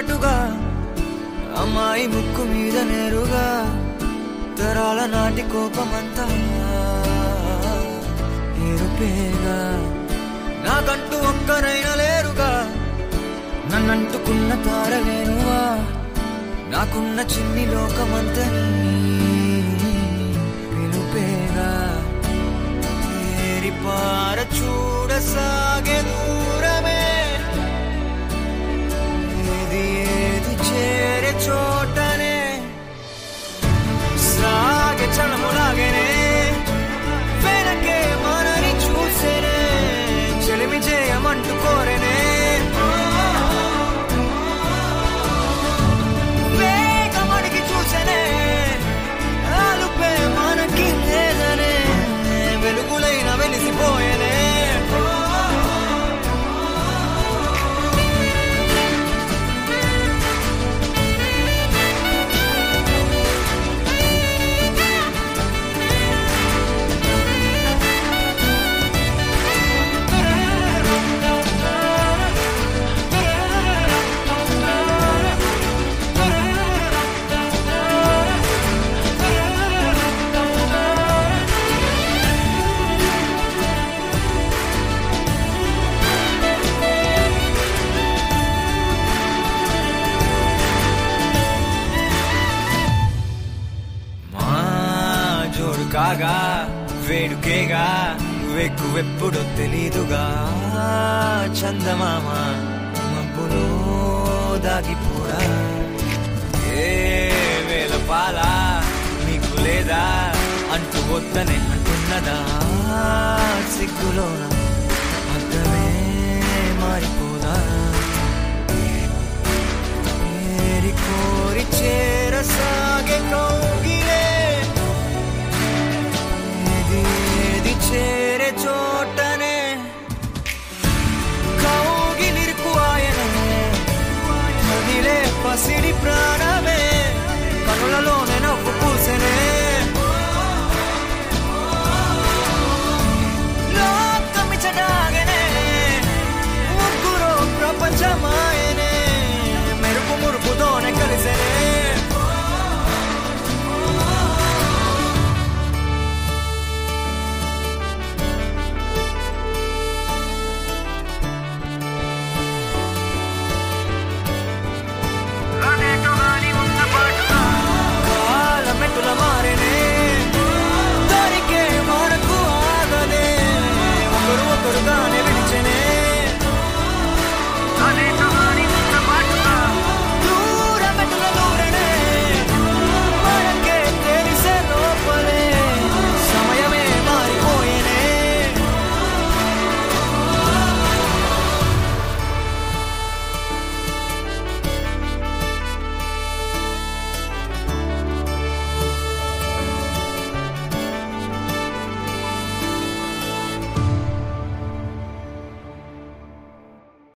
చాటుగా అమ్మాయి ముక్కు మీద నేరుగా తరాల నాటి కోపమంతా ఏరుపేగా నాకంటూ ఒక్కరైనా లేరుగా నన్నంటుకున్న తారవేనువా నాకున్న చిన్ని లోకమంతని పిలుపేగా ఏరిపార చూడసాగే దూరమే ఏది ఏది చేరే చోటనే సాగే చలములాగేనే వెనకే మనని చూసేనే చెలిమి చేయమంటూ కోరేనే వేగమడిగి చూసేనే ఆలుపే మనకి లేదనే వెలుగులైన వెలిసిపోయేనే మా జోడు కాగా వేడుకేగా వెక్కువెప్పుడో తెలీదుగా చందమామ మబ్బులో దాగిపోరా ఏ వేల పాల నీకు లేదా అంటూ వద్దనే అంటున్నదా సిగ్గులోన అర్థమే మారిపోదా ఏరి కోరి చేరసాగే కౌగిలే ఏది ఏది చేరే చోటనే కౌగిలిరుకు ఆయననే మదిలే పసిడి ప్రాణ